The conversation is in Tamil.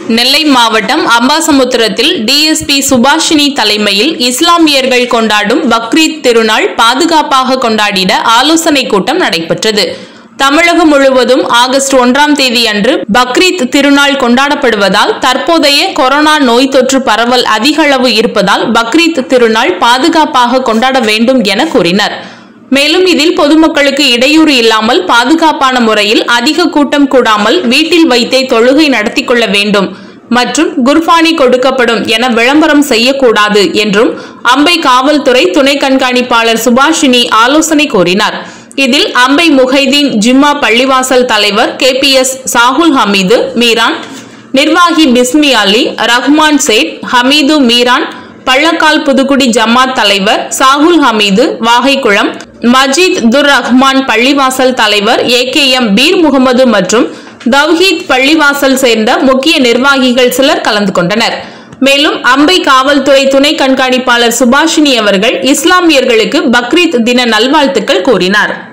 நெல்லை மாவட்டம் அம்பாசமுத்திரத்தில் டிஎஸ்பி சுபாஷினி தலைமையில் இஸ்லாமியர்கள் கொண்டாடும் பக்ரீத் திருநாள் பாதுகாப்பாக கொண்டாடிட ஆலோசனைக் கூட்டம் நடைபெற்றது தமிழகம் முழுவதும் ஆகஸ்ட் ஒன்றாம் தேதி அன்று பக்ரீத் திருநாள் கொண்டாடப்படுவதால் தற்போதைய கொரோனா நோய் தொற்று பரவல் அதிக அளவு இருப்பதால் பக்ரீத் திருநாள் பாதுகாப்பாக கொண்டாட வேண்டும் என கூறினர் மேலும் இதில் பொதுமக்களுக்கு இடையூறு இல்லாமல் பாதுகாப்பான முறையில் அதிக கூட்டம் கூடாமல் வீட்டில் வைத்தே தொழுகை நடத்தி கொள்ள வேண்டும் மற்றும் குர்பானி கொடுக்கப்படும் என விளம்பரம் செய்யக்கூடாது என்றும் அம்பை காவல்துறை துணை கண்காணிப்பாளர் சுபாஷினி ஆலோசனை கூறினார் இதில் அம்பை முஹைதீன் ஜிம்மா பள்ளிவாசல் தலைவர் K P S Shahul Hameed Meeran நிர்வாகி பிஸ்மி அலி ரஹ்மான் சேட் ஹமீது மீரான் பள்ளக்கால் புதுக்குடி ஜமாத் தலைவர் சாகுல் ஹமீது வாகைக்குளம் மஜீத் துர் ரஹ்மான் பள்ளிவாசல் தலைவர் A K M Peer Mohammed மற்றும் தவ்ஹீத் பள்ளிவாசல் சேர்ந்த முக்கிய நிர்வாகிகள் சிலர் கலந்து கொண்டனர் மேலும் அம்பை காவல்துறை துணை கண்காணிப்பாளர் சுபாஷினி அவர்கள் இஸ்லாமியர்களுக்கு பக்ரீத் தின நல்வாழ்த்துக்கள் கூறினார்